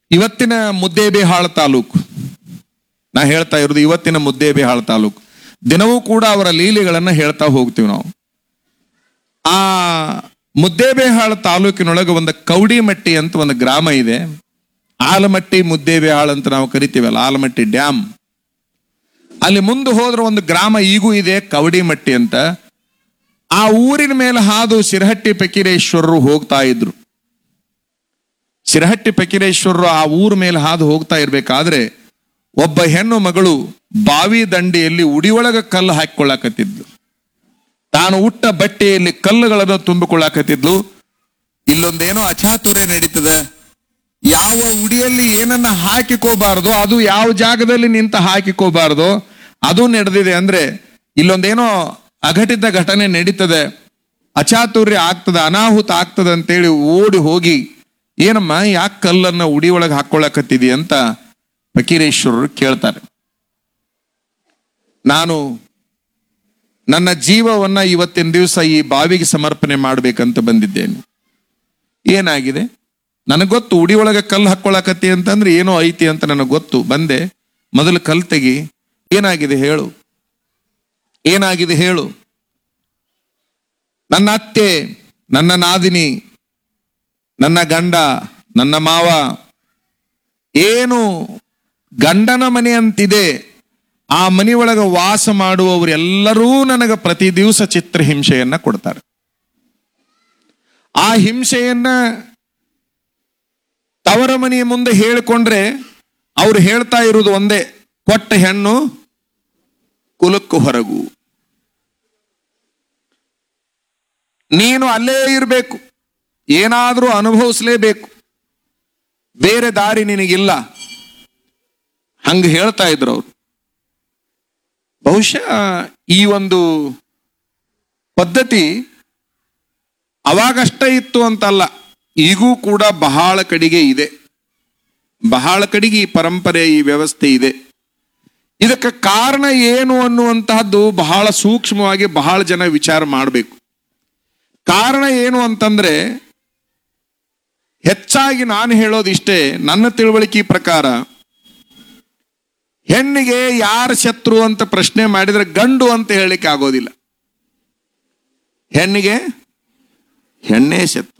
ಇವತ್ತಿನ ಮುದ್ದೇಬಿಹಾಳ ತಾಲೂಕು ನಾ ಹೇಳ್ತಾ ಇರೋದು ಇವತ್ತಿನ ಮುದ್ದೇಬಿಹಾಳ ತಾಲೂಕು ದಿನವೂ ಕೂಡ ಅವರ ಲೀಲೆಗಳನ್ನ ಹೇಳ್ತಾ ಹೋಗ್ತೀವಿ ನಾವು ಆ ಮುದ್ದೇಬೇಹಾಳ ತಾಲೂಕಿನೊಳಗೆ ಒಂದು ಕೌಡಿಮಟ್ಟಿ ಅಂತ ಒಂದು ಗ್ರಾಮ ಇದೆ ಆಲಮಟ್ಟಿ ಮುದ್ದೇಬೇಹಾಳ ಅಂತ ನಾವು ಕರಿತೀವಲ್ಲ ಆಲಮಟ್ಟಿ ಡ್ಯಾಮ್ ಅಲ್ಲಿ ಮುಂದೆ ಹೋದ್ರೆ ಒಂದು ಗ್ರಾಮ ಈಗೂ ಇದೆ ಕವಡಿಮಟ್ಟಿ ಅಂತ ಆ ಊರಿನ ಮೇಲೆ ಹಾದು ಸಿರಹಟ್ಟಿ ಫಕೀರೇಶ್ವರರು ಹೋಗ್ತಾ ಇದ್ರು ಸಿರಹಟ್ಟಿ ಫಕೀರೇಶ್ವರರು ಆ ಊರ ಮೇಲೆ ಹಾದು ಹೋಗ್ತಾ ಇರ್ಬೇಕಾದ್ರೆ ಒಬ್ಬ ಹೆಣ್ಣು ಮಗಳು ಬಾವಿ ದಂಡೆಯಲ್ಲಿ ಉಡಿಯೊಳಗ ಕಲ್ಲು ಹಾಕಿಕೊಳ್ಳಾಕತ್ತಿದ್ಲು ತಾನು ಉಟ್ಟ ಬಟ್ಟೆಯಲ್ಲಿ ಕಲ್ಲುಗಳನ್ನು ತುಂಬಿಕೊಳ್ಳಾಕತ್ತಿದ್ಲು ಇಲ್ಲೊಂದೇನೋ ಅಚಾತುರ್ಯ ನಡೀತದ ಯಾವ ಉಡಿಯಲ್ಲಿ ಏನನ್ನ ಹಾಕಿಕೋಬಾರದು ಅದು ಯಾವ ಜಾಗದಲ್ಲಿ ನಿಂತ ಹಾಕಿಕೋಬಾರದು ಅದು ನಡೆದಿದೆ ಅಂದ್ರೆ ಇಲ್ಲೊಂದೇನೋ ಅಘಟಿತ ಘಟನೆ ನಡೀತದೆ ಅಚಾತುರ್ಯ ಆಗ್ತದೆ ಅನಾಹುತ ಆಗ್ತದೆ ಅಂತೇಳಿ ಓಡಿ ಹೋಗಿ ಏನಮ್ಮ ಯಾಕೆ ಕಲ್ಲನ್ನ ಉಡಿ ಒಳಗೆ ಹಾಕೊಳ್ಳಕತ್ತಿದಿ ಅಂತ ಫಕೀರೇಶ್ವರರು ಕೇಳ್ತಾರೆ ನಾನು ನನ್ನ ಜೀವವನ್ನ ಇವತ್ತಿನ ದಿವಸ ಈ ಬಾವಿಗೆ ಸಮರ್ಪಣೆ ಮಾಡ್ಬೇಕಂತ ಬಂದಿದ್ದೇನೆ ಏನಾಗಿದೆ ನನಗೆ ಗೊತ್ತು ಉಡಿ ಒಳಗೆ ಕಲ್ಲು ಹಾಕ್ಕೊಳಕತ್ತಿ ಅಂತಂದ್ರೆ ಏನೋ ಐತಿ ಅಂತ ನನಗೆ ಗೊತ್ತು ಬಂದೆ ಮೊದಲು ಕಲ್ ತೆಗಿ ಏನಾಗಿದೆ ಹೇಳು ಏನಾಗಿದೆ ಹೇಳು ನನ್ನ ಅತ್ತೆ ನನ್ನ ನಾದಿನಿ ನನ್ನ ಗಂಡ ನನ್ನ ಮಾವ ಏನು ಗಂಡನ ಮನೆ ಅಂತಿದೆ ಆ ಮನೆ ಒಳಗೆ ವಾಸ ಮಾಡುವವರೆಲ್ಲರೂ ನನಗೆ ಪ್ರತಿ ದಿವಸ ಚಿತ್ರಹಿಂಸೆಯನ್ನ ಕೊಡ್ತಾರೆ ಆ ಹಿಂಸೆಯನ್ನ ತವರ ಮನೆಯ ಮುಂದೆ ಹೇಳಿಕೊಂಡ್ರೆ ಅವ್ರು ಹೇಳ್ತಾ ಇರುವುದು ಒಂದೇ ಕೊಟ್ಟ ಹೆಣ್ಣು ಕುಲಕ್ಕೂ ಹೊರಗು ನೀನು ಅಲ್ಲೇ ಇರಬೇಕು ಏನಾದರೂ ಅನುಭವಿಸಲೇಬೇಕು ಬೇರೆ ದಾರಿ ನಿನಗಿಲ್ಲ ಹಂಗ ಹೇಳ್ತಾ ಇದ್ರು ಅವ್ರು ಬಹುಶಃ ಈ ಒಂದು ಪದ್ಧತಿ ಅವಾಗಷ್ಟೇ ಇತ್ತು ಅಂತಲ್ಲ ಈಗೂ ಕೂಡ ಬಹಳ ಕಡೆಗೆ ಇದೆ ಬಹಳ ಕಡೆಗೆ ಈ ಪರಂಪರೆ ಈ ವ್ಯವಸ್ಥೆ ಇದೆ ಇದಕ್ಕೆ ಕಾರಣ ಏನು ಅನ್ನುವಂತಹದ್ದು ಬಹಳ ಸೂಕ್ಷ್ಮವಾಗಿ ಬಹಳ ಜನ ವಿಚಾರ ಮಾಡಬೇಕು ಕಾರಣ ಏನು ಅಂತಂದ್ರೆ ಹೆಚ್ಚಾಗಿ ನಾನು ಹೇಳೋದಿಷ್ಟೇ ನನ್ನ ತಿಳುವಳಿಕೆ ಪ್ರಕಾರ ಹೆಣ್ಣಿಗೆ ಯಾರ ಶತ್ರು ಅಂತ ಪ್ರಶ್ನೆ ಮಾಡಿದ್ರೆ ಗಂಡು ಅಂತ ಹೇಳಲಿಕ್ಕೆ ಆಗೋದಿಲ್ಲ ಹೆಣ್ಣಿಗೆ ಹೆಣ್ಣೇ ಶತ್ರು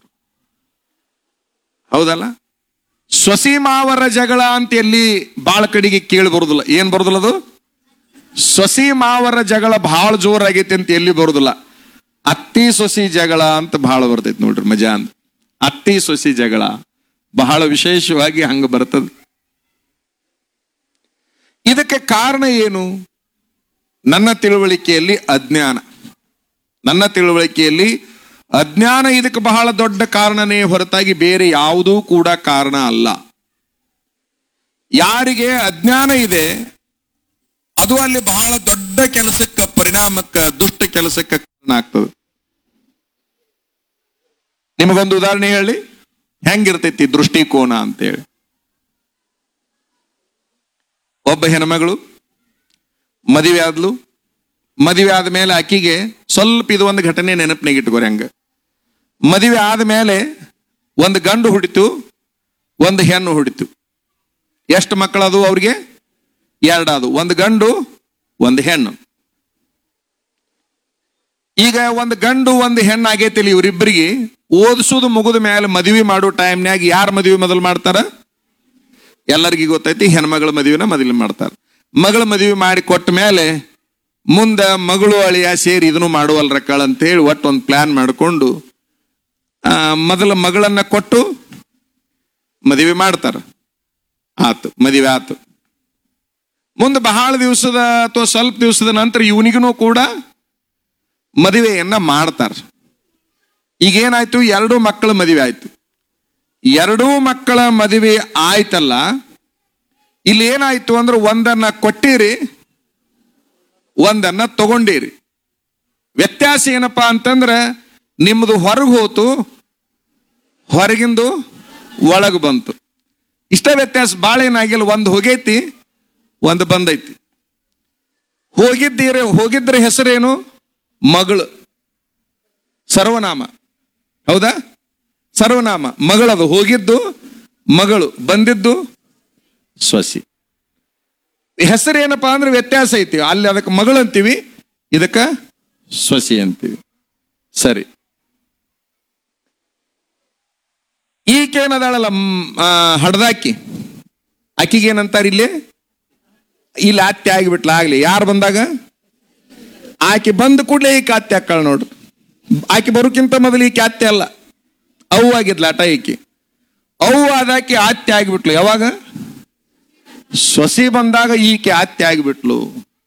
ಹೌದಲ್ಲ ಸ್ವಸಿ ಮಾವರ ಜಗಳ ಅಂತ ಎಲ್ಲಿ ಬಾಳ ಕಡೆಗೆ ಕೇಳಿ ಬರುದಿಲ್ಲ ಏನ್ ಬರುದಿಲ್ಲ ಅದು ಸ್ವಸಿ ಮಾವರ ಜಗಳ ಬಹಳ ಜೋರಾಗೈತೆ ಅಂತ ಎಲ್ಲಿ ಬರುದಿಲ್ಲ ಅತ್ತಿ ಸೊಸಿ ಜಗಳ ಅಂತ ಬಹಳ ಬರ್ತೈತಿ ನೋಡ್ರಿ ಮಜಾ ಅಂತ ಅತ್ತಿ ಸೊಸಿ ಜಗಳ ಬಹಳ ವಿಶೇಷವಾಗಿ ಹಂಗ ಬರ್ತದ ಇದಕ್ಕೆ ಕಾರಣ ಏನು ನನ್ನ ತಿಳುವಳಿಕೆಯಲ್ಲಿ ಅಜ್ಞಾನ ನನ್ನ ತಿಳುವಳಿಕೆಯಲ್ಲಿ ಅಜ್ಞಾನ ಇದಕ್ಕೆ ಬಹಳ ದೊಡ್ಡ ಕಾರಣನೇ ಹೊರತಾಗಿ ಬೇರೆ ಯಾವುದೂ ಕೂಡ ಕಾರಣ ಅಲ್ಲ ಯಾರಿಗೆ ಅಜ್ಞಾನ ಇದೆ ಅದು ಅಲ್ಲಿ ಬಹಳ ದೊಡ್ಡ ಕೆಲಸಕ್ಕೆ ಪರಿಣಾಮಕ್ಕೆ ದುಷ್ಟ ಕೆಲಸಕ್ಕೆ ಕಾರಣ ಆಗ್ತದೆ ನಿಮಗೊಂದು ಉದಾಹರಣೆ ಹೇಳಿ ಹೆಂಗಿರ್ತೈತಿ ದೃಷ್ಟಿಕೋನ ಅಂತೇಳಿ ಒಬ್ಬ ಹೆಣ್ಮಗಳು ಮದುವೆ ಆದ್ಲು ಮದುವೆ ಆದ್ಮೇಲೆ ಆಕಿಗೆ ಸ್ವಲ್ಪ ಇದು ಒಂದು ಘಟನೆ ನೆನಪಿನಾಗ ಇಟ್ಕೋರಿ ಹಂಗ ಮದುವೆ ಆದ್ಮೇಲೆ ಒಂದು ಗಂಡು ಹುಡಿತು ಒಂದು ಹೆಣ್ಣು ಹುಡಿತು ಎಷ್ಟು ಮಕ್ಕಳದು ಅವ್ರಿಗೆ ಎರಡಾದು ಒಂದು ಗಂಡು ಒಂದು ಹೆಣ್ಣು ಈಗ ಒಂದು ಗಂಡು ಒಂದು ಹೆಣ್ಣು ಆಗೈತಿಲ್ಲ ಇವರಿಬ್ಬರಿಗೆ ಓದಿಸೋದು ಮುಗಿದ ಮೇಲೆ ಮದುವೆ ಮಾಡೋ ಟೈಮ್ನ್ಯಾಗ ಯಾರು ಮದುವೆ ಮೊದಲು ಮಾಡ್ತಾರ ಎಲ್ಲರಿಗೂ ಗೊತ್ತೈತಿ ಹೆಣ್ಮಗಳ ಮದುವೆನ ಮೊದಲು ಮಾಡ್ತಾರೆ ಮಗಳ ಮದುವೆ ಮಾಡಿ ಕೊಟ್ಟ ಮೇಲೆ ಮುಂದೆ ಮಗಳು ಅಳಿಯ ಸೇರಿ ಇದನ್ನು ಮಾಡುವಲ್ರಕ್ಕಳ ಅಂತ ಹೇಳಿ ಒಟ್ಟು ಒಂದು ಪ್ಲಾನ್ ಮಾಡಿಕೊಂಡು ಮೊದಲ ಮಗಳನ್ನ ಕೊಟ್ಟು ಮದುವೆ ಮಾಡ್ತಾರ ಆತು ಮದುವೆ ಆತು ಮುಂದೆ ಬಹಳ ದಿವಸದ ಅಥವಾ ಸ್ವಲ್ಪ ದಿವಸದ ನಂತರ ಇವನಿಗೂ ಕೂಡ ಮದುವೆಯನ್ನ ಮಾಡ್ತಾರ ಈಗ ಏನಾಯ್ತು ಎರಡು ಮಕ್ಕಳ ಮದುವೆ ಆಯ್ತು ಎರಡೂ ಮಕ್ಕಳ ಮದುವೆ ಆಯ್ತಲ್ಲ ಇಲ್ಲಿ ಏನಾಯ್ತು ಅಂದ್ರೆ ಒಂದನ್ನ ಕೊಟ್ಟಿರಿ ಒಂದನ್ನ ತಗೊಂಡಿರಿ ವ್ಯತ್ಯಾಸ ಏನಪ್ಪಾ ಅಂತಂದ್ರೆ ನಿಮ್ಮದು ಹೊರಗೆ ಹೋತು ಹೊರಗಿಂದು ಒಳಗೆ ಬಂತು ಇಷ್ಟೇ ವ್ಯತ್ಯಾಸ ಭಾಳ ಏನಾಗಿಲ್ಲ ಒಂದು ಹೋಗೈತಿ ಒಂದು ಬಂದೈತಿ ಹೋಗಿದ್ದೀರ ಹೋಗಿದ್ರ ಹೆಸರೇನು ಮಗಳು ಸರ್ವನಾಮ ಹೌದಾ ಸರ್ವನಾಮ ಮಗಳದು ಹೋಗಿದ್ದು ಮಗಳು ಬಂದಿದ್ದು ಸೊಸಿ ಹೆಸರು ಏನಪ್ಪಾ ಅಂದ್ರೆ ವ್ಯತ್ಯಾಸ ಐತಿ ಅಲ್ಲಿ ಅದಕ್ಕೆ ಮಗಳು ಅಂತೀವಿ ಇದಕ್ಕ ಸೊಸಿ ಅಂತೀವಿ ಸರಿ ಈಕೇನದಾಳಲ್ಲ ಹಡ್ದಾಕಿ ಆಕಿಗೆ ಏನಂತಾರ ಇಲ್ಲಿ ಇಲ್ಲಿ ಅತ್ತೆ ಆಗಿಬಿಟ್ಲ ಆಗ್ಲಿ ಯಾರು ಬಂದಾಗ ಆಕೆ ಬಂದ ಕೂಡಲೇ ಈಕೆ ಅತ್ತೆ ಹಾಕಳ ನೋಡು ಆಕೆ ಬರೋಕ್ಕಿಂತ ಮೊದಲು ಈಕೆ ಅತ್ತೆ ಅಲ್ಲ ಅವು ಆಗಿದ್ಲ ಆಟ ಈಕೆ ಅವು ಆದಾಕಿ ಅತ್ತೆ ಆಗಿಬಿಟ್ಲು ಯಾವಾಗ ಸೊಸಿ ಬಂದಾಗ ಈಕೆ ಅತ್ತೆ ಆಗಿಬಿಟ್ಲು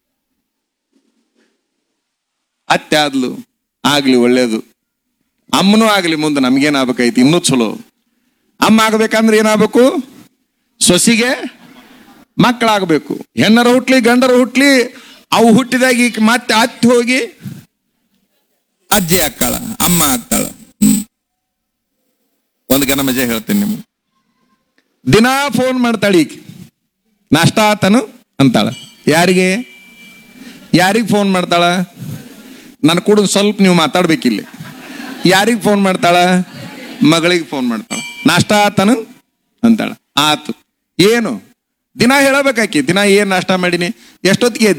ಅತ್ತೆ ಆದ್ಲು ಆಗ್ಲಿ ಒಳ್ಳೇದು ಅಮ್ಮನೂ ಆಗ್ಲಿ ಮುಂದೆ ನಮ್ಗೇನಾಗ್ಬೇಕೈತಿ ಇನ್ನೂ ಚಲೋ ಅಮ್ಮ ಆಗ್ಬೇಕಂದ್ರೆ ಏನಾಗಬೇಕು ಸೊಸಿಗೆ ಮಕ್ಕಳಾಗಬೇಕು ಹೆಣ್ಣರ ಹುಟ್ಲಿ ಗಂಡರ ಹುಟ್ಲಿ ಅವು ಹುಟ್ಟಿದಾಗ ಈಗ ಮತ್ತೆ ಅತ್ತಿ ಹೋಗಿ ಅಜ್ಜಿ ಆಗ್ತಾಳ ಅಮ್ಮ ಆಗ್ತಾಳ ಹ್ಮ್. ಒಂದು ಗನ ಮಜೆ ಹೇಳ್ತೀನಿ ನಿಮ್ಗೆ ದಿನಾ ಫೋನ್ ಮಾಡ್ತಾಳೆ ಈಗ ನಾಷ್ಟ ಆತನು ಅಂತಾಳ ಯಾರಿಗೆ ಯಾರಿಗೆ ಫೋನ್ ಮಾಡ್ತಾಳ ನನ್ನ ಕೂಡ ಸ್ವಲ್ಪ ನೀವು ಮಾತಾಡ್ಬೇಕಿಲ್ಲಿ ಯಾರಿಗೆ ಫೋನ್ ಮಾಡ್ತಾಳ ಮಗಳಿಗೆ ಫೋನ್ ಮಾಡ್ತಾಳ ನಾಷ್ಟ ಆತನು ಅಂತಾಳ ಆತು ಏನು ದಿನ ಹೇಳಬೇಕಾಕಿ ದಿನ ಏನ್ ನಾಷ್ಟ ಮಾಡೀನಿ ಎಷ್ಟೊತ್ತಿಗೆ